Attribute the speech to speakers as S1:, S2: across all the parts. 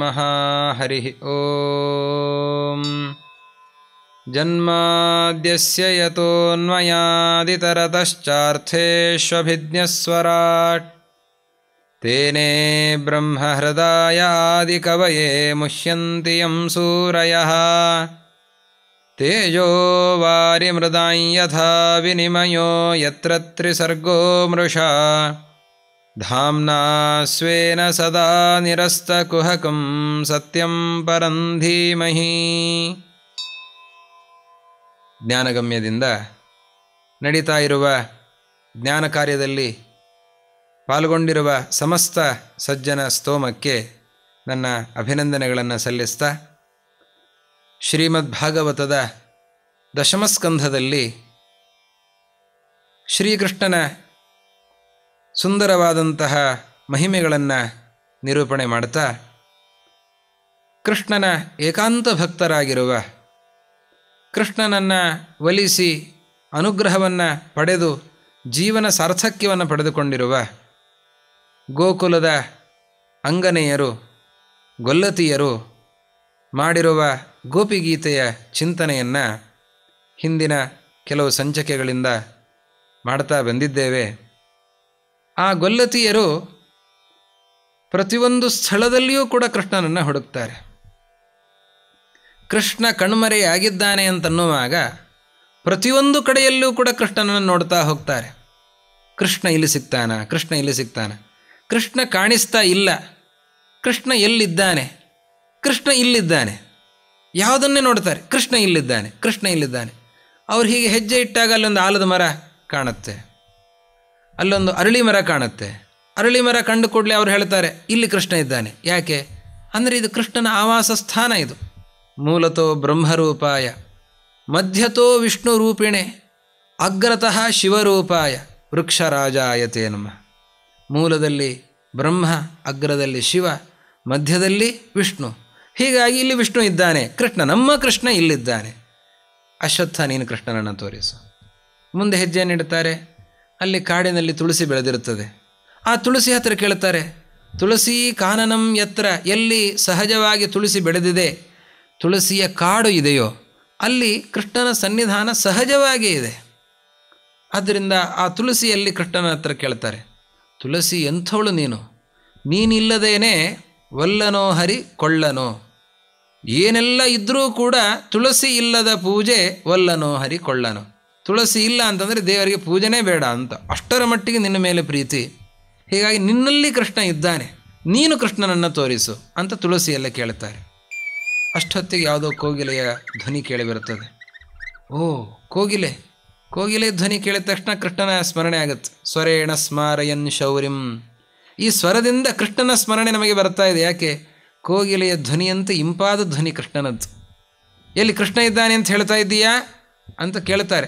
S1: नमः हरिः ॐ जन्माद्यस्य यतोऽन्वयादितरतश्चार्थेष्वभिज्ञस्वराट् तेने ब्रह्महृदायादिकवये मुह्यन्ति यं सूरयः तेजो वारिमृदां यथा विनिमयो यत्र त्रिसर्गो मृषा धाम्ना स्वेन सदा निरस्तकुहकं सत्यं परं धीमहि ಜ್ಞಾನಗಮ್ಯದಿಂದ ನಡೀತಾ ಇರುವ ಜ್ಞಾನ ಕಾರ್ಯದಲ್ಲಿ ಪಾಲ್ಗೊಂಡಿರುವ ಸಮಸ್ತ ಸಜ್ಜನ ಸ್ತೋಮಕ್ಕೆ ನನ್ನ ಅಭಿನಂದನೆಗಳನ್ನು ಸಲ್ಲಿಸ್ತಾ ಶ್ರೀಮದ್ ಭಾಗವತದ ದಶಮಸ್ಕಂಧದಲ್ಲಿ ಶ್ರೀಕೃಷ್ಣನ ಸುಂದರವಾದಂತಹ ಮಹಿಮೆಗಳನ್ನು ನಿರೂಪಣೆ ಮಾಡ್ತಾ ಕೃಷ್ಣನ ಏಕಾಂತ ಭಕ್ತರಾಗಿರುವ ಕೃಷ್ಣನನ್ನು ಒಲಿಸಿ ಅನುಗ್ರಹವನ್ನು ಪಡೆದು ಜೀವನ ಸಾರ್ಥಕ್ಯವನ್ನು ಪಡೆದುಕೊಂಡಿರುವ ಗೋಕುಲದ ಅಂಗನೆಯರು ಗೊಲ್ಲತಿಯರು ಮಾಡಿರುವ ಗೋಪಿಗೀತೆಯ ಚಿಂತನೆಯನ್ನು ಹಿಂದಿನ ಕೆಲವು ಸಂಚಿಕೆಗಳಿಂದ ಮಾಡ್ತಾ ಬಂದಿದ್ದೇವೆ ಆ ಗೊಲ್ಲತಿಯರು ಪ್ರತಿಯೊಂದು ಸ್ಥಳದಲ್ಲಿಯೂ ಕೂಡ ಕೃಷ್ಣನನ್ನು ಹುಡುಕ್ತಾರೆ ಕೃಷ್ಣ ಕಣ್ಮರೆಯಾಗಿದ್ದಾನೆ ಅಂತನ್ನುವಾಗ ಪ್ರತಿಯೊಂದು ಕಡೆಯಲ್ಲೂ ಕೂಡ ಕೃಷ್ಣನನ್ನು ನೋಡ್ತಾ ಹೋಗ್ತಾರೆ ಕೃಷ್ಣ ಇಲ್ಲಿ ಸಿಗ್ತಾನ ಕೃಷ್ಣ ಇಲ್ಲಿ ಸಿಗ್ತಾನ ಕೃಷ್ಣ ಕಾಣಿಸ್ತಾ ಇಲ್ಲ ಕೃಷ್ಣ ಎಲ್ಲಿದ್ದಾನೆ ಕೃಷ್ಣ ಇಲ್ಲಿದ್ದಾನೆ ಯಾವುದನ್ನೇ ನೋಡ್ತಾರೆ ಕೃಷ್ಣ ಇಲ್ಲಿದ್ದಾನೆ ಕೃಷ್ಣ ಇಲ್ಲಿದ್ದಾನೆ ಅವ್ರು ಹೀಗೆ ಹೆಜ್ಜೆ ಇಟ್ಟಾಗ ಅಲ್ಲೊಂದು ಆಲದ ಮರ ಕಾಣುತ್ತೆ ಅಲ್ಲೊಂದು ಅರಳಿ ಮರ ಕಾಣುತ್ತೆ ಅರಳಿ ಮರ ಕಂಡು ಕೂಡಲೇ ಅವ್ರು ಹೇಳ್ತಾರೆ ಇಲ್ಲಿ ಕೃಷ್ಣ ಇದ್ದಾನೆ ಯಾಕೆ ಅಂದರೆ ಇದು ಕೃಷ್ಣನ ಆವಾಸ ಸ್ಥಾನ ಇದು ಮೂಲತೋ ಬ್ರಹ್ಮರೂಪಾಯ ಮಧ್ಯತೋ ವಿಷ್ಣು ರೂಪಿಣೆ ಅಗ್ರತಃ ಶಿವರೂಪಾಯ ವೃಕ್ಷರಾಜಾಯತೆ ನಮ ಮೂಲದಲ್ಲಿ ಬ್ರಹ್ಮ ಅಗ್ರದಲ್ಲಿ ಶಿವ ಮಧ್ಯದಲ್ಲಿ ವಿಷ್ಣು ಹೀಗಾಗಿ ಇಲ್ಲಿ ವಿಷ್ಣು ಇದ್ದಾನೆ ಕೃಷ್ಣ ನಮ್ಮ ಕೃಷ್ಣ ಇಲ್ಲಿದ್ದಾನೆ ಅಶ್ವತ್ಥ ನೀನು ಕೃಷ್ಣನನ್ನು ತೋರಿಸು ಮುಂದೆ ಹೆಜ್ಜೆಯನ್ನಿಡುತ್ತಾರೆ ಅಲ್ಲಿ ಕಾಡಿನಲ್ಲಿ ತುಳಸಿ ಬೆಳೆದಿರುತ್ತದೆ ಆ ತುಳಸಿ ಹತ್ತಿರ ಕೇಳುತ್ತಾರೆ ತುಳಸಿ ಕಾನನಂ ಯತ್ರ ಎಲ್ಲಿ ಸಹಜವಾಗಿ ತುಳಸಿ ಬೆಳೆದಿದೆ ತುಳಸಿಯ ಕಾಡು ಇದೆಯೋ ಅಲ್ಲಿ ಕೃಷ್ಣನ ಸನ್ನಿಧಾನ ಸಹಜವಾಗೇ ಇದೆ ಆದ್ದರಿಂದ ಆ ತುಳಸಿಯಲ್ಲಿ ಕೃಷ್ಣನ ಹತ್ರ ಕೇಳ್ತಾರೆ ತುಳಸಿ ಎಂಥವಳು ನೀನು ನೀನಿಲ್ಲದೇನೆ ವಲ್ಲನೋ ಹರಿ ಕೊಳ್ಳನೋ ಏನೆಲ್ಲ ಇದ್ದರೂ ಕೂಡ ತುಳಸಿ ಇಲ್ಲದ ಪೂಜೆ ವಲ್ಲನೋ ಹರಿ ಕೊಳ್ಳನೋ ತುಳಸಿ ಇಲ್ಲ ಅಂತಂದರೆ ದೇವರಿಗೆ ಪೂಜೆನೇ ಬೇಡ ಅಂತ ಅಷ್ಟರ ಮಟ್ಟಿಗೆ ನಿನ್ನ ಮೇಲೆ ಪ್ರೀತಿ ಹೀಗಾಗಿ ನಿನ್ನಲ್ಲಿ ಕೃಷ್ಣ ಇದ್ದಾನೆ ನೀನು ಕೃಷ್ಣನನ್ನು ತೋರಿಸು ಅಂತ ತುಳಸಿಯಲ್ಲೇ ಕೇಳ್ತಾರೆ ಅಷ್ಟೊತ್ತಿಗೆ ಯಾವುದೋ ಕೋಗಿಲೆಯ ಧ್ವನಿ ಕೇಳಿಬರುತ್ತದೆ ಓ ಕೋಗಿಲೆ ಕೋಗಿಲೆ ಧ್ವನಿ ಕೇಳಿದ ತಕ್ಷಣ ಕೃಷ್ಣನ ಸ್ಮರಣೆ ಆಗುತ್ತೆ ಸ್ವರೇಣ ಸ್ಮಾರಯನ್ ಶೌರ್ಯಂ ಈ ಸ್ವರದಿಂದ ಕೃಷ್ಣನ ಸ್ಮರಣೆ ನಮಗೆ ಬರ್ತಾ ಇದೆ ಯಾಕೆ ಕೋಗಿಲೆಯ ಧ್ವನಿಯಂತೆ ಇಂಪಾದ ಧ್ವನಿ ಕೃಷ್ಣನದ್ದು ಎಲ್ಲಿ ಕೃಷ್ಣ ಇದ್ದಾನೆ ಅಂತ ಹೇಳ್ತಾ ಇದ್ದೀಯಾ ಅಂತ ಕೇಳ್ತಾರೆ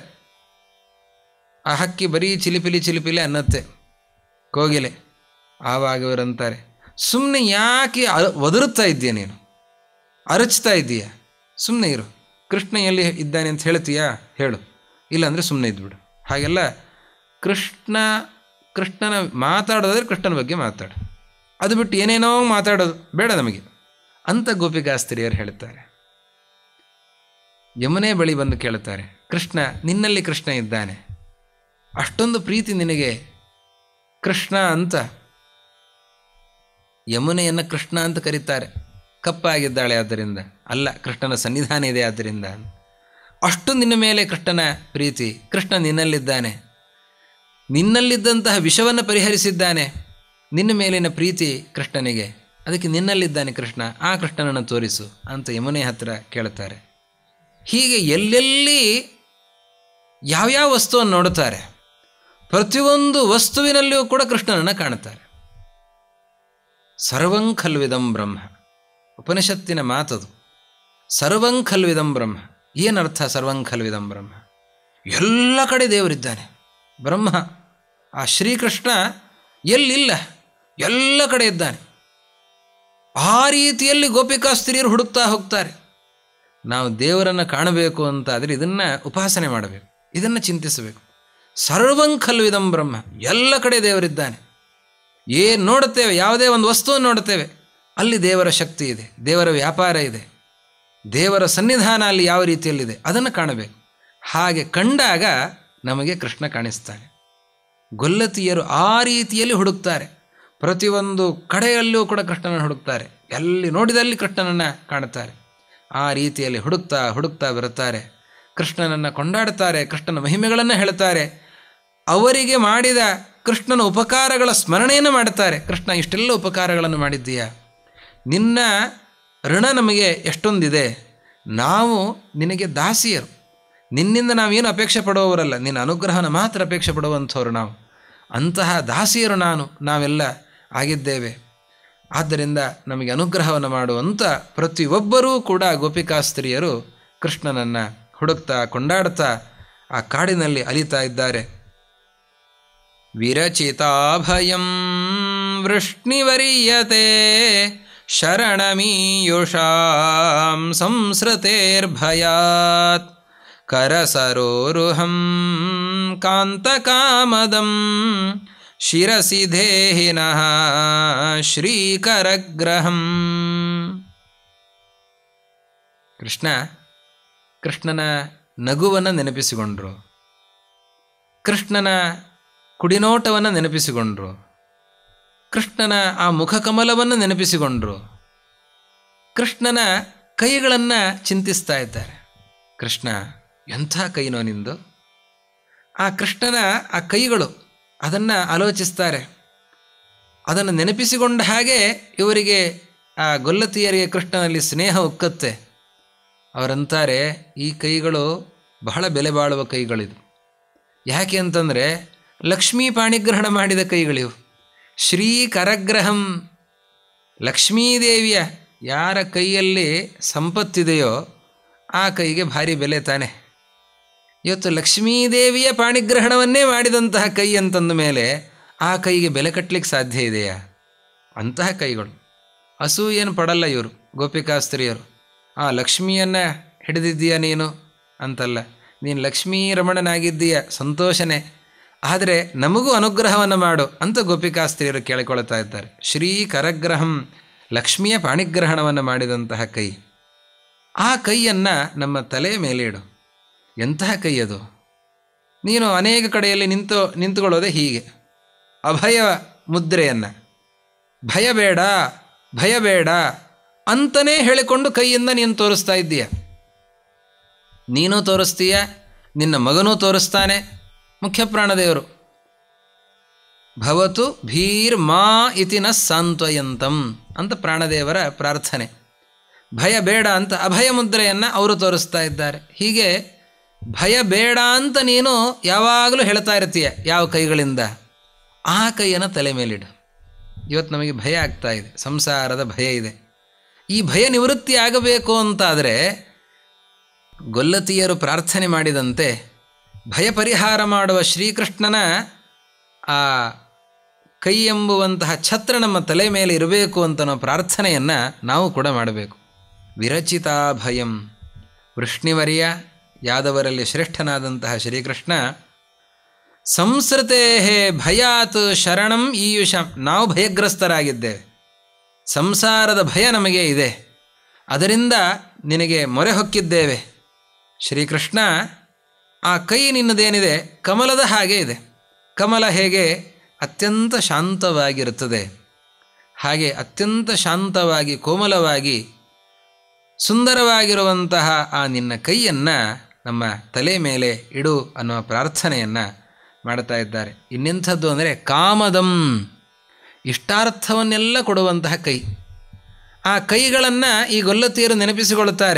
S1: ಆ ಹಕ್ಕಿ ಬರೀ ಚಿಲಿಪಿಲಿ ಚಿಲಿಪಿಲಿ ಅನ್ನತ್ತೆ ಕೋಗಿಲೆ ಆವಾಗ ಇವರಂತಾರೆ ಸುಮ್ಮನೆ ಯಾಕೆ ಒದರುತ್ತಾ ಇದ್ದೀಯ ನೀನು ಅರಚ್ತಾ ಇದ್ದೀಯ ಸುಮ್ಮನೆ ಇರು ಕೃಷ್ಣ ಎಲ್ಲಿ ಇದ್ದಾನೆ ಅಂತ ಹೇಳ್ತೀಯಾ ಹೇಳು ಇಲ್ಲಾಂದರೆ ಸುಮ್ಮನೆ ಇದ್ಬಿಡು ಹಾಗೆಲ್ಲ ಕೃಷ್ಣ ಕೃಷ್ಣನ ಮಾತಾಡೋದಾದ್ರೆ ಕೃಷ್ಣನ ಬಗ್ಗೆ ಮಾತಾಡು ಅದು ಬಿಟ್ಟು ಏನೇನೋ ಮಾತಾಡೋದು ಬೇಡ ನಮಗೆ ಅಂತ ಗೋಪಿಕಾಸ್ತ್ರೀಯರು ಹೇಳ್ತಾರೆ ಯಮುನೆ ಬಳಿ ಬಂದು ಕೇಳುತ್ತಾರೆ ಕೃಷ್ಣ ನಿನ್ನಲ್ಲಿ ಕೃಷ್ಣ ಇದ್ದಾನೆ ಅಷ್ಟೊಂದು ಪ್ರೀತಿ ನಿನಗೆ ಕೃಷ್ಣ ಅಂತ ಯಮುನೆಯನ್ನು ಕೃಷ್ಣ ಅಂತ ಕರೀತಾರೆ ಕಪ್ಪಾಗಿದ್ದಾಳೆ ಆದ್ದರಿಂದ ಅಲ್ಲ ಕೃಷ್ಣನ ಸನ್ನಿಧಾನ ಇದೆ ಆದ್ದರಿಂದ ಅಷ್ಟು ನಿನ್ನ ಮೇಲೆ ಕೃಷ್ಣನ ಪ್ರೀತಿ ಕೃಷ್ಣ ನಿನ್ನಲ್ಲಿದ್ದಾನೆ ನಿನ್ನಲ್ಲಿದ್ದಂತಹ ವಿಷವನ್ನು ಪರಿಹರಿಸಿದ್ದಾನೆ ನಿನ್ನ ಮೇಲಿನ ಪ್ರೀತಿ ಕೃಷ್ಣನಿಗೆ ಅದಕ್ಕೆ ನಿನ್ನಲ್ಲಿದ್ದಾನೆ ಕೃಷ್ಣ ಆ ಕೃಷ್ಣನನ್ನು ತೋರಿಸು ಅಂತ ಯಮುನೆ ಹತ್ರ ಕೇಳುತ್ತಾರೆ ಹೀಗೆ ಎಲ್ಲೆಲ್ಲಿ ಯಾವ್ಯಾವ ವಸ್ತುವನ್ನು ನೋಡುತ್ತಾರೆ ಪ್ರತಿಯೊಂದು ವಸ್ತುವಿನಲ್ಲಿಯೂ ಕೂಡ ಕೃಷ್ಣನನ್ನು ಕಾಣುತ್ತಾರೆ ಸರ್ವಂ ಖಲ್ವಿದಂ ಬ್ರಹ್ಮ ಉಪನಿಷತ್ತಿನ ಮಾತದು ಸರ್ವಂ ಖಲ್ವಿದಂ ಬ್ರಹ್ಮ ಏನರ್ಥ ಸರ್ವಂ ಖಲ್ವಿದಂ ಬ್ರಹ್ಮ ಎಲ್ಲ ಕಡೆ ದೇವರಿದ್ದಾನೆ ಬ್ರಹ್ಮ ಆ ಶ್ರೀಕೃಷ್ಣ ಎಲ್ಲಿಲ್ಲ ಎಲ್ಲ ಕಡೆ ಇದ್ದಾನೆ ಆ ರೀತಿಯಲ್ಲಿ ಗೋಪಿಕಾ ಸ್ತ್ರೀಯರು ಹುಡುಕ್ತಾ ಹೋಗ್ತಾರೆ ನಾವು ದೇವರನ್ನು ಕಾಣಬೇಕು ಅಂತ ಆದರೆ ಇದನ್ನು ಉಪಾಸನೆ ಮಾಡಬೇಕು ಇದನ್ನು ಚಿಂತಿಸಬೇಕು ಸರ್ವಂ ಖಲ್ವಿದಂ ಬ್ರಹ್ಮ ಎಲ್ಲ ಕಡೆ ದೇವರಿದ್ದಾನೆ ಏನು ನೋಡುತ್ತೇವೆ ಯಾವುದೇ ಒಂದು ವಸ್ತುವನ್ನು ನೋಡುತ್ತೇವೆ ಅಲ್ಲಿ ದೇವರ ಶಕ್ತಿ ಇದೆ ದೇವರ ವ್ಯಾಪಾರ ಇದೆ ದೇವರ ಸನ್ನಿಧಾನ ಅಲ್ಲಿ ಯಾವ ರೀತಿಯಲ್ಲಿದೆ ಅದನ್ನು ಕಾಣಬೇಕು ಹಾಗೆ ಕಂಡಾಗ ನಮಗೆ ಕೃಷ್ಣ ಕಾಣಿಸ್ತಾನೆ ಗೊಲ್ಲತಿಯರು ಆ ರೀತಿಯಲ್ಲಿ ಹುಡುಕ್ತಾರೆ ಪ್ರತಿಯೊಂದು ಕಡೆಯಲ್ಲೂ ಕೂಡ ಕೃಷ್ಣನನ್ನು ಹುಡುಕ್ತಾರೆ ಎಲ್ಲಿ ನೋಡಿದಲ್ಲಿ ಕೃಷ್ಣನನ್ನು ಕಾಣುತ್ತಾರೆ ಆ ರೀತಿಯಲ್ಲಿ ಹುಡುಕ್ತಾ ಹುಡುಕ್ತಾ ಬರುತ್ತಾರೆ ಕೃಷ್ಣನನ್ನು ಕೊಂಡಾಡುತ್ತಾರೆ ಕೃಷ್ಣನ ಮಹಿಮೆಗಳನ್ನು ಹೇಳ್ತಾರೆ ಅವರಿಗೆ ಮಾಡಿದ ಕೃಷ್ಣನ ಉಪಕಾರಗಳ ಸ್ಮರಣೆಯನ್ನು ಮಾಡುತ್ತಾರೆ ಕೃಷ್ಣ ಇಷ್ಟೆಲ್ಲ ಉಪಕಾರಗಳನ್ನು ಮಾಡಿದ್ದೀಯಾ ನಿನ್ನ ಋಣ ನಮಗೆ ಎಷ್ಟೊಂದಿದೆ ನಾವು ನಿನಗೆ ದಾಸಿಯರು ನಿನ್ನಿಂದ ನಾವೇನು ಅಪೇಕ್ಷೆ ಪಡುವವರಲ್ಲ ನಿನ್ನ ಅನುಗ್ರಹನ ಮಾತ್ರ ಅಪೇಕ್ಷೆ ಪಡುವಂಥವ್ರು ನಾವು ಅಂತಹ ದಾಸಿಯರು ನಾನು ನಾವೆಲ್ಲ ಆಗಿದ್ದೇವೆ ಆದ್ದರಿಂದ ನಮಗೆ ಅನುಗ್ರಹವನ್ನು ಮಾಡುವಂಥ ಪ್ರತಿಯೊಬ್ಬರೂ ಕೂಡ ಗೋಪಿಕಾಸ್ತ್ರೀಯರು ಕೃಷ್ಣನನ್ನು ಹುಡುಕ್ತಾ ಕೊಂಡಾಡ್ತಾ ಆ ಕಾಡಿನಲ್ಲಿ ಅಲಿತಾ ಇದ್ದಾರೆ ವಿರಚಿತಾಭಯಂ ವೃಷ್ಣಿವರೀಯತೆ ಶರಣಮೀಯುಷಾಂ ಸಂಸೃತೇರ್ಭಯಾತ್ ಕರಸರೋರುಹಂ ಕಾಂತಕಾಮದಂ ಶಿರಸಿ ದೇಹಿನಃ ಶ್ರೀಕರಗ್ರಹಂ ಕೃಷ್ಣ ಕೃಷ್ಣನ ನಗುವನ್ನು ನೆನಪಿಸಿಕೊಂಡ್ರು ಕೃಷ್ಣನ ಕುಡಿನೋಟವನ್ನು ನೆನಪಿಸಿಕೊಂಡ್ರು ಕೃಷ್ಣನ ಆ ಮುಖಕಮಲವನ್ನು ನೆನಪಿಸಿಕೊಂಡ್ರು ಕೃಷ್ಣನ ಕೈಗಳನ್ನು ಚಿಂತಿಸ್ತಾ ಇದ್ದಾರೆ ಕೃಷ್ಣ ಎಂಥ ಕೈನೋ ನಿಂದು ಆ ಕೃಷ್ಣನ ಆ ಕೈಗಳು ಅದನ್ನು ಆಲೋಚಿಸ್ತಾರೆ ಅದನ್ನು ನೆನಪಿಸಿಕೊಂಡ ಹಾಗೆ ಇವರಿಗೆ ಆ ಗೊಲ್ಲತಿಯರಿಗೆ ಕೃಷ್ಣನಲ್ಲಿ ಸ್ನೇಹ ಉಕ್ಕತ್ತೆ ಅವರಂತಾರೆ ಈ ಕೈಗಳು ಬಹಳ ಬೆಲೆ ಬಾಳುವ ಕೈಗಳಿದು ಯಾಕೆ ಅಂತಂದರೆ ಲಕ್ಷ್ಮೀ ಪಾಣಿಗ್ರಹಣ ಮಾಡಿದ ಕೈಗಳಿವು ಶ್ರೀ ಕರಗ್ರಹಂ ಲಕ್ಷ್ಮೀದೇವಿಯ ಯಾರ ಕೈಯಲ್ಲಿ ಸಂಪತ್ತಿದೆಯೋ ಆ ಕೈಗೆ ಭಾರಿ ಬೆಲೆ ತಾನೆ ಇವತ್ತು ಲಕ್ಷ್ಮೀದೇವಿಯ ಪಾಣಿಗ್ರಹಣವನ್ನೇ ಮಾಡಿದಂತಹ ಕೈ ಅಂತಂದ ಮೇಲೆ ಆ ಕೈಗೆ ಬೆಲೆ ಕಟ್ಟಲಿಕ್ಕೆ ಸಾಧ್ಯ ಇದೆಯಾ ಅಂತಹ ಕೈಗಳು ಅಸೂಯೇನು ಪಡಲ್ಲ ಇವರು ಗೋಪಿಕಾಸ್ತ್ರೀಯರು ಆ ಲಕ್ಷ್ಮಿಯನ್ನು ಹಿಡಿದಿದ್ದೀಯ ನೀನು ಅಂತಲ್ಲ ನೀನು ಲಕ್ಷ್ಮೀ ರಮಣನಾಗಿದ್ದೀಯ ಸಂತೋಷನೇ ಆದರೆ ನಮಗೂ ಅನುಗ್ರಹವನ್ನು ಮಾಡು ಅಂತ ಗೋಪಿಕಾಸ್ತ್ರೀಯರು ಕೇಳಿಕೊಳ್ತಾ ಇದ್ದಾರೆ ಶ್ರೀ ಕರಗ್ರಹಂ ಲಕ್ಷ್ಮಿಯ ಪಾಣಿಗ್ರಹಣವನ್ನು ಮಾಡಿದಂತಹ ಕೈ ಆ ಕೈಯನ್ನು ನಮ್ಮ ತಲೆ ಮೇಲೆ ಇಡು ಎಂತಹ ಕೈ ಅದು ನೀನು ಅನೇಕ ಕಡೆಯಲ್ಲಿ ನಿಂತು ನಿಂತುಕೊಳ್ಳೋದೇ ಹೀಗೆ ಅಭಯ ಮುದ್ರೆಯನ್ನು ಭಯ ಬೇಡ ಭಯ ಬೇಡ ಅಂತಲೇ ಹೇಳಿಕೊಂಡು ಕೈಯಿಂದ ನೀನು ತೋರಿಸ್ತಾ ಇದ್ದೀಯ ನೀನು ತೋರಿಸ್ತೀಯ ನಿನ್ನ ಮಗನೂ ತೋರಿಸ್ತಾನೆ ಮುಖ್ಯ ಪ್ರಾಣದೇವರು ಭವತು ಭೀರ್ ಮಾ ಇತಿ ನ ಸಾಂತ್ವಯಂತಂ ಅಂತ ಪ್ರಾಣದೇವರ ಪ್ರಾರ್ಥನೆ ಭಯ ಬೇಡ ಅಂತ ಅಭಯ ಮುದ್ರೆಯನ್ನು ಅವರು ತೋರಿಸ್ತಾ ಇದ್ದಾರೆ ಹೀಗೆ ಭಯ ಬೇಡ ಅಂತ ನೀನು ಯಾವಾಗಲೂ ಹೇಳ್ತಾ ಇರ್ತೀಯ ಯಾವ ಕೈಗಳಿಂದ ಆ ಕೈಯನ್ನು ತಲೆ ಮೇಲಿಡು ಇವತ್ತು ನಮಗೆ ಭಯ ಆಗ್ತಾ ಇದೆ ಸಂಸಾರದ ಭಯ ಇದೆ ಈ ಭಯ ನಿವೃತ್ತಿ ಆಗಬೇಕು ಅಂತಾದರೆ ಗೊಲ್ಲತಿಯರು ಪ್ರಾರ್ಥನೆ ಮಾಡಿದಂತೆ ಭಯ ಪರಿಹಾರ ಮಾಡುವ ಶ್ರೀಕೃಷ್ಣನ ಆ ಕೈ ಎಂಬುವಂತಹ ಛತ್ರ ನಮ್ಮ ತಲೆ ಮೇಲೆ ಇರಬೇಕು ಅಂತ ನಾವು ಪ್ರಾರ್ಥನೆಯನ್ನು ನಾವು ಕೂಡ ಮಾಡಬೇಕು ವಿರಚಿತಾ ಭಯಂ ವೃಷ್ಣಿವರ್ಯ ಯಾದವರಲ್ಲಿ ಶ್ರೇಷ್ಠನಾದಂತಹ ಶ್ರೀಕೃಷ್ಣ ಸಂಸ್ಕೃತೇ ಭಯಾತ್ ಶರಣಂ ಈಯುಷಂ ನಾವು ಭಯಗ್ರಸ್ತರಾಗಿದ್ದೇವೆ ಸಂಸಾರದ ಭಯ ನಮಗೆ ಇದೆ ಅದರಿಂದ ನಿನಗೆ ಮೊರೆ ಹೊಕ್ಕಿದ್ದೇವೆ ಶ್ರೀಕೃಷ್ಣ ಆ ಕೈ ನಿನ್ನದೇನಿದೆ ಕಮಲದ ಹಾಗೆ ಇದೆ ಕಮಲ ಹೇಗೆ ಅತ್ಯಂತ ಶಾಂತವಾಗಿರುತ್ತದೆ ಹಾಗೆ ಅತ್ಯಂತ ಶಾಂತವಾಗಿ ಕೋಮಲವಾಗಿ ಸುಂದರವಾಗಿರುವಂತಹ ಆ ನಿನ್ನ ಕೈಯನ್ನು ನಮ್ಮ ತಲೆ ಮೇಲೆ ಇಡು ಅನ್ನುವ ಪ್ರಾರ್ಥನೆಯನ್ನು ಮಾಡ್ತಾ ಇದ್ದಾರೆ ಇನ್ನೆಂಥದ್ದು ಅಂದರೆ ಕಾಮದಂ ಇಷ್ಟಾರ್ಥವನ್ನೆಲ್ಲ ಕೊಡುವಂತಹ ಕೈ ಆ ಕೈಗಳನ್ನು ಈ ಗೊಲ್ಲತಿಯರು ನೆನಪಿಸಿಕೊಳ್ಳುತ್ತಾರೆ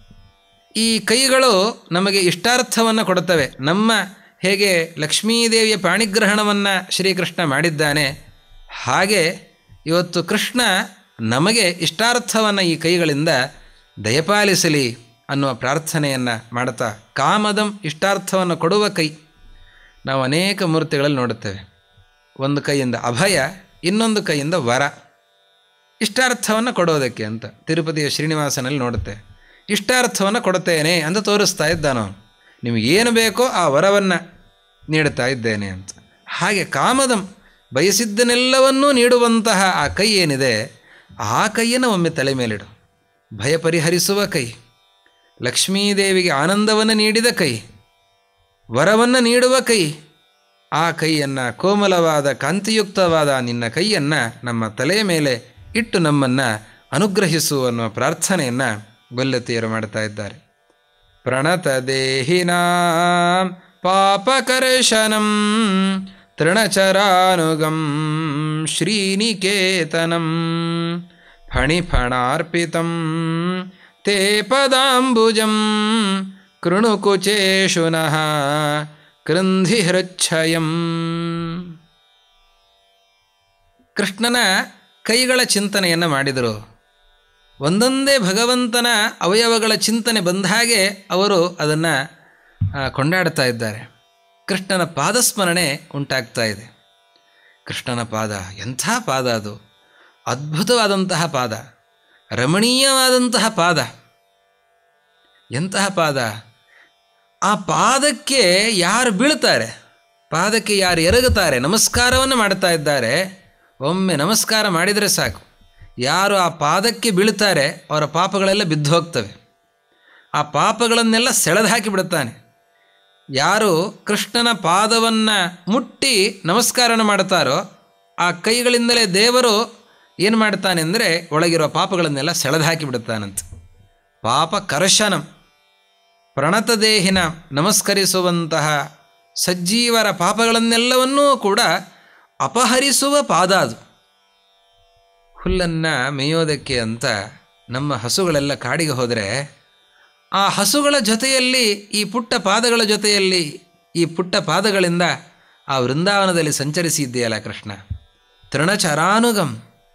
S1: ಈ ಕೈಗಳು ನಮಗೆ ಇಷ್ಟಾರ್ಥವನ್ನು ಕೊಡುತ್ತವೆ ನಮ್ಮ ಹೇಗೆ ಲಕ್ಷ್ಮೀದೇವಿಯ ಪಾಣಿಗ್ರಹಣವನ್ನು ಶ್ರೀಕೃಷ್ಣ ಮಾಡಿದ್ದಾನೆ ಹಾಗೆ ಇವತ್ತು ಕೃಷ್ಣ ನಮಗೆ ಇಷ್ಟಾರ್ಥವನ್ನು ಈ ಕೈಗಳಿಂದ ದಯಪಾಲಿಸಲಿ ಅನ್ನುವ ಪ್ರಾರ್ಥನೆಯನ್ನು ಮಾಡುತ್ತಾ ಕಾಮದಂ ಇಷ್ಟಾರ್ಥವನ್ನು ಕೊಡುವ ಕೈ ನಾವು ಅನೇಕ ಮೂರ್ತಿಗಳಲ್ಲಿ ನೋಡುತ್ತೇವೆ ಒಂದು ಕೈಯಿಂದ ಅಭಯ ಇನ್ನೊಂದು ಕೈಯಿಂದ ವರ ಇಷ್ಟಾರ್ಥವನ್ನು ಕೊಡೋದಕ್ಕೆ ಅಂತ ತಿರುಪತಿಯ ಶ್ರೀನಿವಾಸನಲ್ಲಿ ನೋಡುತ್ತೆ ಇಷ್ಟಾರ್ಥವನ್ನು ಕೊಡುತ್ತೇನೆ ಅಂತ ತೋರಿಸ್ತಾ ಇದ್ದಾನು ನಿಮಗೇನು ಬೇಕೋ ಆ ವರವನ್ನು ನೀಡುತ್ತಾ ಇದ್ದೇನೆ ಅಂತ ಹಾಗೆ ಕಾಮದಂ ಬಯಸಿದ್ದನ್ನೆಲ್ಲವನ್ನೂ ನೀಡುವಂತಹ ಆ ಕೈ ಏನಿದೆ ಆ ಕೈಯನ್ನು ಒಮ್ಮೆ ತಲೆ ಮೇಲಿಡು ಭಯ ಪರಿಹರಿಸುವ ಕೈ ಲಕ್ಷ್ಮೀದೇವಿಗೆ ಆನಂದವನ್ನು ನೀಡಿದ ಕೈ ವರವನ್ನು ನೀಡುವ ಕೈ ಆ ಕೈಯನ್ನು ಕೋಮಲವಾದ ಕಾಂತಿಯುಕ್ತವಾದ ನಿನ್ನ ಕೈಯನ್ನು ನಮ್ಮ ತಲೆಯ ಮೇಲೆ ಇಟ್ಟು ನಮ್ಮನ್ನು ಅನುಗ್ರಹಿಸು ಅನ್ನುವ ಪ್ರಾರ್ಥನೆಯನ್ನು ಗೊಲ್ಲತಿಯರು ಮಾಡ್ತಾ ಇದ್ದಾರೆ ಪ್ರಣತ ದೇಹಿನಾ ಪಾಪಕರ್ಶನಂ ತೃಣಚರಾನುಗಂ ಶ್ರೀನಿಕೇತನಂ ಫಣಿಫಣಾರ್ಪಿತಂ ತೇ ಪದಾಂಬುಜಂ ಕೃಣುಕುಚೇಶು ನಃ ಕೃಂಧಿ ಹೃಚ್ಛಯಂ ಕೃಷ್ಣನ ಕೈಗಳ ಚಿಂತನೆಯನ್ನು ಮಾಡಿದರು ಒಂದೊಂದೇ ಭಗವಂತನ ಅವಯವಗಳ ಚಿಂತನೆ ಬಂದ ಹಾಗೆ ಅವರು ಅದನ್ನು ಕೊಂಡಾಡ್ತಾ ಇದ್ದಾರೆ ಕೃಷ್ಣನ ಪಾದಸ್ಮರಣೆ ಉಂಟಾಗ್ತಾ ಇದೆ ಕೃಷ್ಣನ ಪಾದ ಎಂಥ ಪಾದ ಅದು ಅದ್ಭುತವಾದಂತಹ ಪಾದ ರಮಣೀಯವಾದಂತಹ ಪಾದ ಎಂತಹ ಪಾದ ಆ ಪಾದಕ್ಕೆ ಯಾರು ಬೀಳ್ತಾರೆ ಪಾದಕ್ಕೆ ಯಾರು ಎರಗುತ್ತಾರೆ ನಮಸ್ಕಾರವನ್ನು ಮಾಡ್ತಾ ಇದ್ದಾರೆ ಒಮ್ಮೆ ನಮಸ್ಕಾರ ಮಾಡಿದರೆ ಸಾಕು ಯಾರು ಆ ಪಾದಕ್ಕೆ ಬೀಳ್ತಾರೆ ಅವರ ಪಾಪಗಳೆಲ್ಲ ಬಿದ್ದು ಹೋಗ್ತವೆ ಆ ಪಾಪಗಳನ್ನೆಲ್ಲ ಸೆಳೆದು ಹಾಕಿಬಿಡುತ್ತಾನೆ ಯಾರು ಕೃಷ್ಣನ ಪಾದವನ್ನು ಮುಟ್ಟಿ ನಮಸ್ಕಾರನ ಮಾಡ್ತಾರೋ ಆ ಕೈಗಳಿಂದಲೇ ದೇವರು ಏನು ಮಾಡ್ತಾನೆ ಅಂದರೆ ಒಳಗಿರೋ ಪಾಪಗಳನ್ನೆಲ್ಲ ಸೆಳೆದು ಹಾಕಿಬಿಡುತ್ತಾನಂತೆ ಪಾಪ ಕರ್ಶನಂ ಪ್ರಣತದೇಹಿನ ನಮಸ್ಕರಿಸುವಂತಹ ಸಜ್ಜೀವರ ಪಾಪಗಳನ್ನೆಲ್ಲವನ್ನೂ ಕೂಡ ಅಪಹರಿಸುವ ಪಾದ ಅದು ಹುಲ್ಲನ್ನು ಮೇಯೋದಕ್ಕೆ ಅಂತ ನಮ್ಮ ಹಸುಗಳೆಲ್ಲ ಕಾಡಿಗೆ ಹೋದರೆ ಆ ಹಸುಗಳ ಜೊತೆಯಲ್ಲಿ ಈ ಪುಟ್ಟ ಪಾದಗಳ ಜೊತೆಯಲ್ಲಿ ಈ ಪುಟ್ಟ ಪಾದಗಳಿಂದ ಆ ವೃಂದಾವನದಲ್ಲಿ ಸಂಚರಿಸಿದ್ದೀಯಲ್ಲ ಕೃಷ್ಣ ತೃಣಚರಾನುಗಂ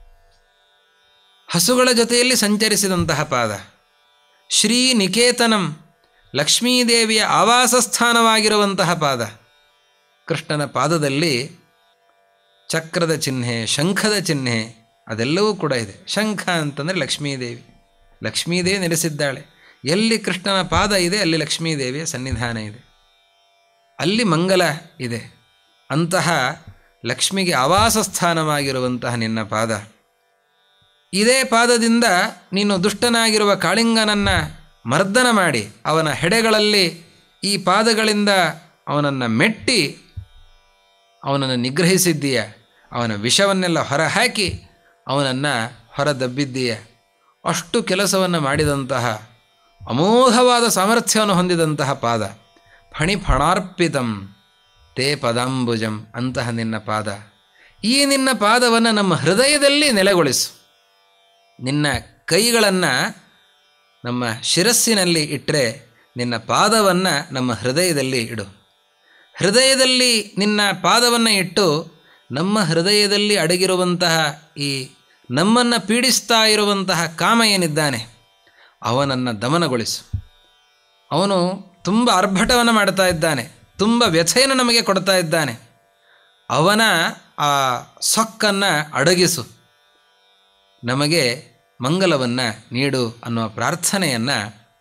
S1: ಹಸುಗಳ ಜೊತೆಯಲ್ಲಿ ಸಂಚರಿಸಿದಂತಹ ಪಾದ ಶ್ರೀ ನಿಕೇತನಂ ಲಕ್ಷ್ಮೀದೇವಿಯ ಆವಾಸ ಸ್ಥಾನವಾಗಿರುವಂತಹ ಪಾದ ಕೃಷ್ಣನ ಪಾದದಲ್ಲಿ ಚಕ್ರದ ಚಿಹ್ನೆ ಶಂಖದ ಚಿಹ್ನೆ ಅದೆಲ್ಲವೂ ಕೂಡ ಇದೆ ಶಂಖ ಅಂತಂದರೆ ಲಕ್ಷ್ಮೀದೇವಿ ಲಕ್ಷ್ಮೀದೇವಿ ನೆಲೆಸಿದ್ದಾಳೆ ಎಲ್ಲಿ ಕೃಷ್ಣನ ಪಾದ ಇದೆ ಅಲ್ಲಿ ಲಕ್ಷ್ಮೀದೇವಿಯ ಸನ್ನಿಧಾನ ಇದೆ ಅಲ್ಲಿ ಮಂಗಲ ಇದೆ ಅಂತಹ ಲಕ್ಷ್ಮಿಗೆ ಆವಾಸ ಸ್ಥಾನವಾಗಿರುವಂತಹ ನಿನ್ನ ಪಾದ ಇದೇ ಪಾದದಿಂದ ನೀನು ದುಷ್ಟನಾಗಿರುವ ಕಾಳಿಂಗನನ್ನು ಮರ್ದನ ಮಾಡಿ ಅವನ ಹೆಡೆಗಳಲ್ಲಿ ಈ ಪಾದಗಳಿಂದ ಅವನನ್ನು ಮೆಟ್ಟಿ ಅವನನ್ನು ನಿಗ್ರಹಿಸಿದ್ದೀಯ ಅವನ ವಿಷವನ್ನೆಲ್ಲ ಹೊರಹಾಕಿ ಅವನನ್ನು ಹೊರದಬ್ಬಿದ್ದೀಯ ಅಷ್ಟು ಕೆಲಸವನ್ನು ಮಾಡಿದಂತಹ ಅಮೋಘವಾದ ಸಾಮರ್ಥ್ಯವನ್ನು ಹೊಂದಿದಂತಹ ಪಾದ ಫಣಿ ಫಣಾರ್ಪಿತಂ ತೇ ಪದಾಂಬುಜಂ ಅಂತಹ ನಿನ್ನ ಪಾದ ಈ ನಿನ್ನ ಪಾದವನ್ನು ನಮ್ಮ ಹೃದಯದಲ್ಲಿ ನೆಲೆಗೊಳಿಸು ನಿನ್ನ ಕೈಗಳನ್ನು ನಮ್ಮ ಶಿರಸ್ಸಿನಲ್ಲಿ ಇಟ್ಟರೆ ನಿನ್ನ ಪಾದವನ್ನು ನಮ್ಮ ಹೃದಯದಲ್ಲಿ ಇಡು ಹೃದಯದಲ್ಲಿ ನಿನ್ನ ಪಾದವನ್ನು ಇಟ್ಟು ನಮ್ಮ ಹೃದಯದಲ್ಲಿ ಅಡಗಿರುವಂತಹ ಈ ನಮ್ಮನ್ನು ಪೀಡಿಸ್ತಾ ಇರುವಂತಹ ಕಾಮ ಏನಿದ್ದಾನೆ ಅವನನ್ನು ದಮನಗೊಳಿಸು ಅವನು ತುಂಬ ಆರ್ಭಟವನ್ನು ಮಾಡ್ತಾ ಇದ್ದಾನೆ ತುಂಬ ವ್ಯಥೆಯನ್ನು ನಮಗೆ ಕೊಡ್ತಾ ಇದ್ದಾನೆ ಅವನ ಆ ಸೊಕ್ಕನ್ನು ಅಡಗಿಸು ನಮಗೆ ಮಂಗಲವನ್ನು ನೀಡು ಅನ್ನುವ ಪ್ರಾರ್ಥನೆಯನ್ನು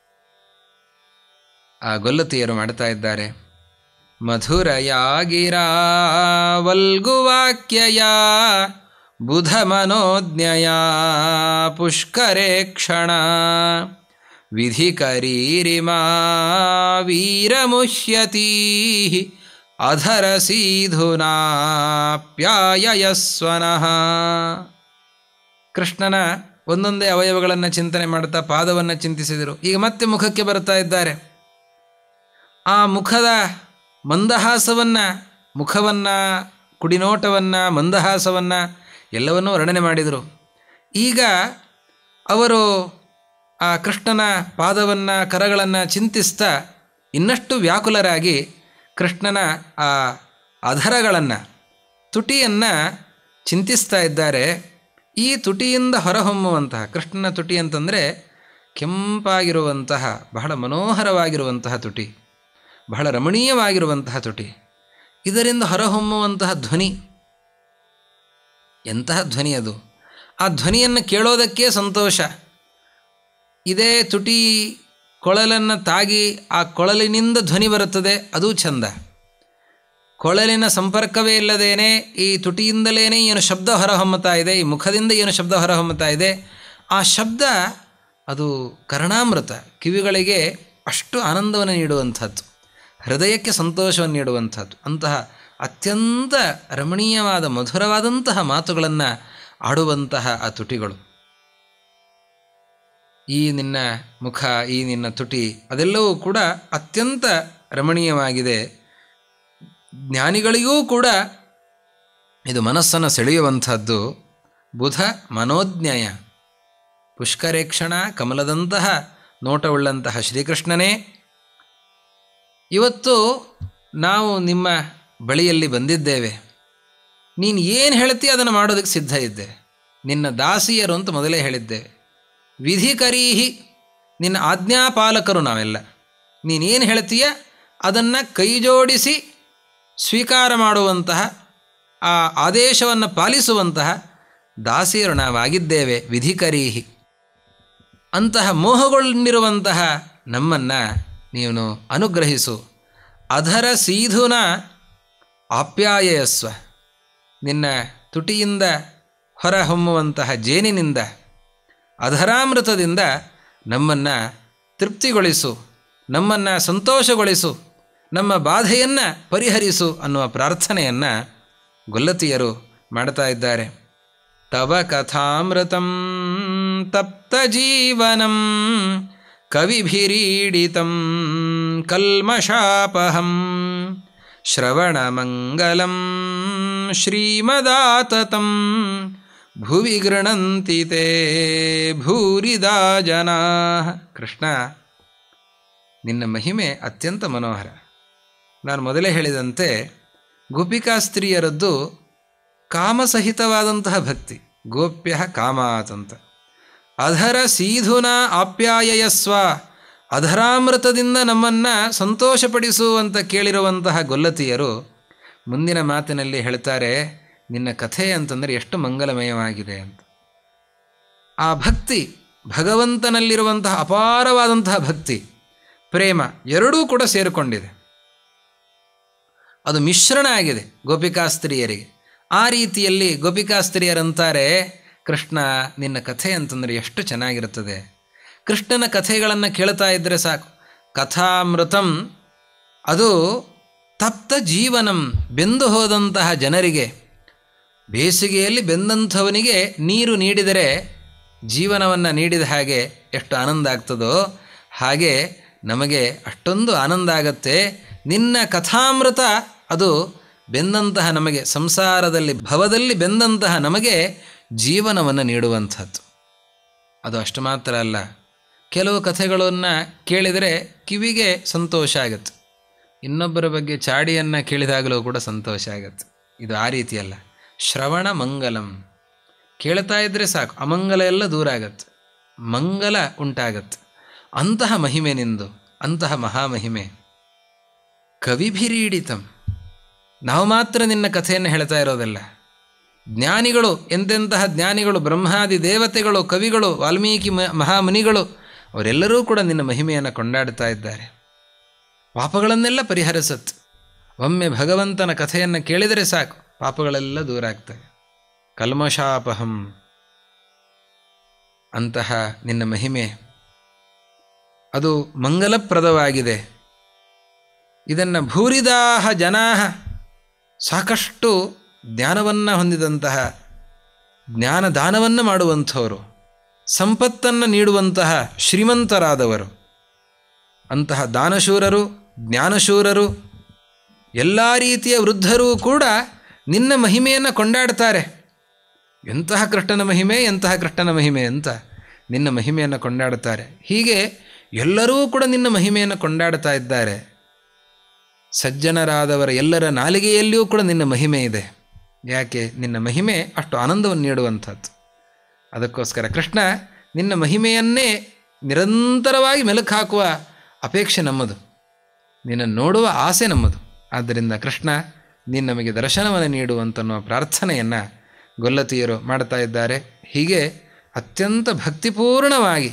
S1: ಆ ಗೊಲ್ಲತಿಯರು ಮಾಡ್ತಾ ಇದ್ದಾರೆ ಮಧುರಯಾಗಿರ ವಲ್ಗುವಾಕ್ಯಯ ಬುಧ ಮನೋಜ್ಞಯ ಪುಷ್ಕರೇ ಕ್ಷಣ ವಿಧಿಕರೀರಿಮಾ ವೀರಮುಹ್ಯತೀ ಅಧರ ಸೀಧುನಾಪ್ಯಾಯಸ್ವನಃ ಕೃಷ್ಣನ ಒಂದೊಂದೇ ಅವಯವಗಳನ್ನು ಚಿಂತನೆ ಮಾಡ್ತಾ ಪಾದವನ್ನು ಚಿಂತಿಸಿದರು ಈಗ ಮತ್ತೆ ಮುಖಕ್ಕೆ ಬರ್ತಾ ಇದ್ದಾರೆ ಆ ಮುಖದ ಮಂದಹಾಸವನ್ನು ಮುಖವನ್ನು ಕುಡಿನೋಟವನ್ನು ಮಂದಹಾಸವನ್ನು ಎಲ್ಲವನ್ನೂ ವರ್ಣನೆ ಮಾಡಿದರು ಈಗ ಅವರು ಆ ಕೃಷ್ಣನ ಪಾದವನ್ನು ಕರಗಳನ್ನು ಚಿಂತಿಸ್ತಾ ಇನ್ನಷ್ಟು ವ್ಯಾಕುಲರಾಗಿ ಕೃಷ್ಣನ ಆ ಅಧರಗಳನ್ನು ತುಟಿಯನ್ನು ಚಿಂತಿಸ್ತಾ ಇದ್ದಾರೆ ಈ ತುಟಿಯಿಂದ ಹೊರಹೊಮ್ಮುವಂತಹ ಕೃಷ್ಣನ ತುಟಿ ಅಂತಂದರೆ ಕೆಂಪಾಗಿರುವಂತಹ ಬಹಳ ಮನೋಹರವಾಗಿರುವಂತಹ ತುಟಿ ಬಹಳ ರಮಣೀಯವಾಗಿರುವಂತಹ ತುಟಿ ಇದರಿಂದ ಹೊರಹೊಮ್ಮುವಂತಹ ಧ್ವನಿ ಎಂತಹ ಧ್ವನಿ ಅದು ಆ ಧ್ವನಿಯನ್ನು ಕೇಳೋದಕ್ಕೆ ಸಂತೋಷ ಇದೇ ತುಟಿ ಕೊಳಲನ್ನು ತಾಗಿ ಆ ಕೊಳಲಿನಿಂದ ಧ್ವನಿ ಬರುತ್ತದೆ ಅದು ಚಂದ ಕೊಳಲಿನ ಸಂಪರ್ಕವೇ ಇಲ್ಲದೇನೆ ಈ ತುಟಿಯಿಂದಲೇ ಏನು ಶಬ್ದ ಹೊರಹೊಮ್ಮುತ್ತಾ ಇದೆ ಈ ಮುಖದಿಂದ ಏನು ಶಬ್ದ ಹೊರಹೊಮ್ಮುತ್ತಾ ಇದೆ ಆ ಶಬ್ದ ಅದು ಕರ್ಣಾಮೃತ ಕಿವಿಗಳಿಗೆ ಅಷ್ಟು ಆನಂದವನ್ನು ನೀಡುವಂಥದ್ದು ಹೃದಯಕ್ಕೆ ಸಂತೋಷವನ್ನು ನೀಡುವಂಥದ್ದು ಅಂತಹ ಅತ್ಯಂತ ರಮಣೀಯವಾದ ಮಧುರವಾದಂತಹ ಮಾತುಗಳನ್ನು ಆಡುವಂತಹ ಆ ತುಟಿಗಳು ಈ ನಿನ್ನ ಮುಖ ಈ ನಿನ್ನ ತುಟಿ ಅದೆಲ್ಲವೂ ಕೂಡ ಅತ್ಯಂತ ರಮಣೀಯವಾಗಿದೆ ಜ್ಞಾನಿಗಳಿಗೂ ಕೂಡ ಇದು ಮನಸ್ಸನ್ನು ಸೆಳೆಯುವಂಥದ್ದು ಬುಧ ಮನೋಜ್ಞಯ ಪುಷ್ಕರೇಕ್ಷಣ ಕಮಲದಂತಹ ನೋಟವುಳ್ಳಂತಹ ಶ್ರೀಕೃಷ್ಣನೇ ಇವತ್ತು ನಾವು ನಿಮ್ಮ ಬಳಿಯಲ್ಲಿ ಬಂದಿದ್ದೇವೆ ನೀನು ಏನು ಹೇಳ್ತೀಯ ಅದನ್ನು ಮಾಡೋದಕ್ಕೆ ಸಿದ್ಧ ಇದ್ದೆ ನಿನ್ನ ದಾಸಿಯರು ಅಂತ ಮೊದಲೇ ಹೇಳಿದ್ದೇವೆ ವಿಧಿಕರೀಹಿ ನಿನ್ನ ಆಜ್ಞಾಪಾಲಕರು ನಾವೆಲ್ಲ ನೀನೇನು ಹೇಳ್ತೀಯ ಅದನ್ನು ಕೈಜೋಡಿಸಿ ಸ್ವೀಕಾರ ಮಾಡುವಂತಹ ಆ ಆದೇಶವನ್ನು ಪಾಲಿಸುವಂತಹ ದಾಸಿಯರು ನಾವಾಗಿದ್ದೇವೆ ವಿಧಿಕರೀಹಿ ಅಂತಹ ಮೋಹಗೊಂಡಿರುವಂತಹ ನಮ್ಮನ್ನು ನೀನು ಅನುಗ್ರಹಿಸು ಅಧರ ಸೀಧುನ ಆಪ್ಯಾಯಸ್ವ ನಿನ್ನ ತುಟಿಯಿಂದ ಹೊರಹೊಮ್ಮುವಂತಹ ಜೇನಿನಿಂದ ಅಧರಾಮೃತದಿಂದ ನಮ್ಮನ್ನು ತೃಪ್ತಿಗೊಳಿಸು ನಮ್ಮನ್ನು ಸಂತೋಷಗೊಳಿಸು ನಮ್ಮ ಬಾಧೆಯನ್ನು ಪರಿಹರಿಸು ಅನ್ನುವ ಪ್ರಾರ್ಥನೆಯನ್ನು ಗೊಲ್ಲತಿಯರು ಮಾಡ್ತಾ ಇದ್ದಾರೆ ತವ ಕಥಾಮೃತಂ ತಪ್ತ ಜೀವನಂ ಕವಿಭಿರೀಡಿತಂ ಕಲ್ಮಷಾಪಹಂ ಶ್ರವಣಮಂಗಲಂ ಶ್ರೀಮದಾತತಂ ಭುವಿ ಗೃಣಂತಿ ತೇ ಭೂರಿದಾ ಜನಾ ಕೃಷ್ಣ ನಿನ್ನ ಮಹಿಮೆ ಅತ್ಯಂತ ಮನೋಹರ ನಾನು ಮೊದಲೇ ಹೇಳಿದಂತೆ ಗೋಪಿಕಾ ಸ್ತ್ರೀಯರದ್ದು ಕಾಮಸಹಿತವಾದಂತಹ ಭಕ್ತಿ ಗೋಪ್ಯ ಕಾಮಾತ್ ಅಂತ ಅಧರ ಸೀಧುನ ಆಪ್ಯಾಯಯಸ್ವ ಅಧರಾಮೃತದಿಂದ ನಮ್ಮನ್ನು ಸಂತೋಷಪಡಿಸು ಅಂತ ಕೇಳಿರುವಂತಹ ಗೊಲ್ಲತಿಯರು ಮುಂದಿನ ಮಾತಿನಲ್ಲಿ ಹೇಳ್ತಾರೆ ನಿನ್ನ ಕಥೆ ಅಂತಂದರೆ ಎಷ್ಟು ಮಂಗಲಮಯವಾಗಿದೆ ಅಂತ ಆ ಭಕ್ತಿ ಭಗವಂತನಲ್ಲಿರುವಂತಹ ಅಪಾರವಾದಂತಹ ಭಕ್ತಿ ಪ್ರೇಮ ಎರಡೂ ಕೂಡ ಸೇರಿಕೊಂಡಿದೆ ಅದು ಮಿಶ್ರಣ ಆಗಿದೆ ಗೋಪಿಕಾಸ್ತ್ರೀಯರಿಗೆ ಆ ರೀತಿಯಲ್ಲಿ ಗೋಪಿಕಾಸ್ತ್ರೀಯರಂತಾರೆ ಕೃಷ್ಣ ನಿನ್ನ ಕಥೆ ಅಂತಂದರೆ ಎಷ್ಟು ಚೆನ್ನಾಗಿರುತ್ತದೆ ಕೃಷ್ಣನ ಕಥೆಗಳನ್ನು ಕೇಳ್ತಾ ಇದ್ದರೆ ಸಾಕು ಕಥಾಮೃತಂ ಅದು ತಪ್ತ ಜೀವನಂ ಬೆಂದು ಹೋದಂತಹ ಜನರಿಗೆ ಬೇಸಿಗೆಯಲ್ಲಿ ಬೆಂದಂಥವನಿಗೆ ನೀರು ನೀಡಿದರೆ ಜೀವನವನ್ನು ನೀಡಿದ ಹಾಗೆ ಎಷ್ಟು ಆನಂದ ಆಗ್ತದೋ ಹಾಗೆ ನಮಗೆ ಅಷ್ಟೊಂದು ಆನಂದ ಆಗತ್ತೆ ನಿನ್ನ ಕಥಾಮೃತ ಅದು ಬೆಂದಂತಹ ನಮಗೆ ಸಂಸಾರದಲ್ಲಿ ಭವದಲ್ಲಿ ಬೆಂದಂತಹ ನಮಗೆ ಜೀವನವನ್ನು ನೀಡುವಂಥದ್ದು ಅದು ಅಷ್ಟು ಮಾತ್ರ ಅಲ್ಲ ಕೆಲವು ಕಥೆಗಳನ್ನು ಕೇಳಿದರೆ ಕಿವಿಗೆ ಸಂತೋಷ ಆಗತ್ತೆ ಇನ್ನೊಬ್ಬರ ಬಗ್ಗೆ ಚಾಡಿಯನ್ನು ಕೇಳಿದಾಗಲೂ ಕೂಡ ಸಂತೋಷ ಆಗತ್ತೆ ಇದು ಆ ರೀತಿಯಲ್ಲ ಶ್ರವಣ ಮಂಗಲಂ ಕೇಳ್ತಾ ಇದ್ದರೆ ಸಾಕು ಅಮಂಗಲ ಎಲ್ಲ ದೂರ ಆಗತ್ತೆ ಮಂಗಲ ಉಂಟಾಗತ್ತೆ ಅಂತಹ ಮಹಿಮೆ ನಿಂದು ಅಂತಹ ಮಹಾಮಹಿಮೆ ಕವಿಭಿರೀಡಿತಂ ನಾವು ಮಾತ್ರ ನಿನ್ನ ಕಥೆಯನ್ನು ಹೇಳ್ತಾ ಇರೋದಲ್ಲ ಜ್ಞಾನಿಗಳು ಎಂತೆಂತಹ ಜ್ಞಾನಿಗಳು ಬ್ರಹ್ಮಾದಿ ದೇವತೆಗಳು ಕವಿಗಳು ವಾಲ್ಮೀಕಿ ಮ ಮಹಾಮುನಿಗಳು ಅವರೆಲ್ಲರೂ ಕೂಡ ನಿನ್ನ ಮಹಿಮೆಯನ್ನು ಕೊಂಡಾಡ್ತಾ ಇದ್ದಾರೆ ಪಾಪಗಳನ್ನೆಲ್ಲ ಪರಿಹರಿಸತ್ ಒಮ್ಮೆ ಭಗವಂತನ ಕಥೆಯನ್ನು ಕೇಳಿದರೆ ಸಾಕು ಪಾಪಗಳೆಲ್ಲ ದೂರ ಆಗ್ತವೆ ಕಲ್ಮಷಾಪಹಂ ಅಂತಹ ನಿನ್ನ ಮಹಿಮೆ ಅದು ಮಂಗಲಪ್ರದವಾಗಿದೆ ಇದನ್ನು ಭೂರಿದಾಹ ಜನಾಹ ಸಾಕಷ್ಟು ಜ್ಞಾನವನ್ನು ಹೊಂದಿದಂತಹ ಜ್ಞಾನದಾನವನ್ನು ಮಾಡುವಂಥವರು ಸಂಪತ್ತನ್ನು ನೀಡುವಂತಹ ಶ್ರೀಮಂತರಾದವರು ಅಂತಹ ದಾನಶೂರರು ಜ್ಞಾನಶೂರರು ಎಲ್ಲ ರೀತಿಯ ವೃದ್ಧರೂ ಕೂಡ ನಿನ್ನ ಮಹಿಮೆಯನ್ನು ಕೊಂಡಾಡ್ತಾರೆ ಎಂತಹ ಕೃಷ್ಣನ ಮಹಿಮೆ ಎಂತಹ ಕೃಷ್ಣನ ಮಹಿಮೆ ಅಂತ ನಿನ್ನ ಮಹಿಮೆಯನ್ನು ಕೊಂಡಾಡುತ್ತಾರೆ ಹೀಗೆ ಎಲ್ಲರೂ ಕೂಡ ನಿನ್ನ ಮಹಿಮೆಯನ್ನು ಕೊಂಡಾಡ್ತಾ ಇದ್ದಾರೆ ಸಜ್ಜನರಾದವರ ಎಲ್ಲರ ನಾಲಿಗೆಯಲ್ಲಿಯೂ ಕೂಡ ನಿನ್ನ ಮಹಿಮೆ ಇದೆ ಯಾಕೆ ನಿನ್ನ ಮಹಿಮೆ ಅಷ್ಟು ಆನಂದವನ್ನು ನೀಡುವಂಥದ್ದು ಅದಕ್ಕೋಸ್ಕರ ಕೃಷ್ಣ ನಿನ್ನ ಮಹಿಮೆಯನ್ನೇ ನಿರಂತರವಾಗಿ ಮೆಲುಕು ಹಾಕುವ ಅಪೇಕ್ಷೆ ನಮ್ಮದು ನಿನ್ನ ನೋಡುವ ಆಸೆ ನಮ್ಮದು ಆದ್ದರಿಂದ ಕೃಷ್ಣ ನೀನು ನಮಗೆ ದರ್ಶನವನ್ನು ನೀಡುವಂತನ್ನುವ ಪ್ರಾರ್ಥನೆಯನ್ನು ಗೊಲ್ಲತಿಯರು ಮಾಡ್ತಾ ಇದ್ದಾರೆ ಹೀಗೆ ಅತ್ಯಂತ ಭಕ್ತಿಪೂರ್ಣವಾಗಿ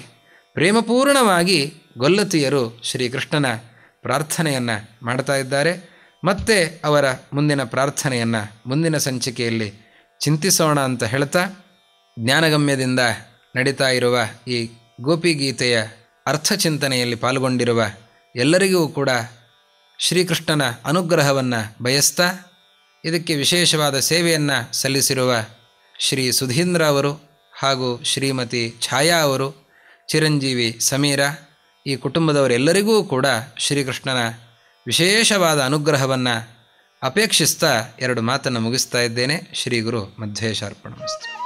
S1: ಪ್ರೇಮಪೂರ್ಣವಾಗಿ ಗೊಲ್ಲತಿಯರು ಶ್ರೀಕೃಷ್ಣನ ಪ್ರಾರ್ಥನೆಯನ್ನು ಮಾಡ್ತಾ ಇದ್ದಾರೆ ಮತ್ತೆ ಅವರ ಮುಂದಿನ ಪ್ರಾರ್ಥನೆಯನ್ನು ಮುಂದಿನ ಸಂಚಿಕೆಯಲ್ಲಿ ಚಿಂತಿಸೋಣ ಅಂತ ಹೇಳ್ತಾ ಜ್ಞಾನಗಮ್ಯದಿಂದ ನಡೀತಾ ಇರುವ ಈ ಗೋಪಿಗೀತೆಯ ಅರ್ಥಚಿಂತನೆಯಲ್ಲಿ ಪಾಲ್ಗೊಂಡಿರುವ ಎಲ್ಲರಿಗೂ ಕೂಡ ಶ್ರೀಕೃಷ್ಣನ ಅನುಗ್ರಹವನ್ನು ಬಯಸ್ತಾ ಇದಕ್ಕೆ ವಿಶೇಷವಾದ ಸೇವೆಯನ್ನು ಸಲ್ಲಿಸಿರುವ ಶ್ರೀ ಸುಧೀಂದ್ರ ಅವರು ಹಾಗೂ ಶ್ರೀಮತಿ ಛಾಯಾ ಅವರು ಚಿರಂಜೀವಿ ಸಮೀರ ಈ ಕುಟುಂಬದವರೆಲ್ಲರಿಗೂ ಕೂಡ ಶ್ರೀಕೃಷ್ಣನ ವಿಶೇಷವಾದ ಅನುಗ್ರಹವನ್ನು ಅಪೇಕ್ಷಿಸ್ತಾ ಎರಡು ಮಾತನ್ನು ಮುಗಿಸ್ತಾ ಇದ್ದೇನೆ ಶ್ರೀ ಗುರು ಮಧ್ವೇಶಾರ್ಪಣ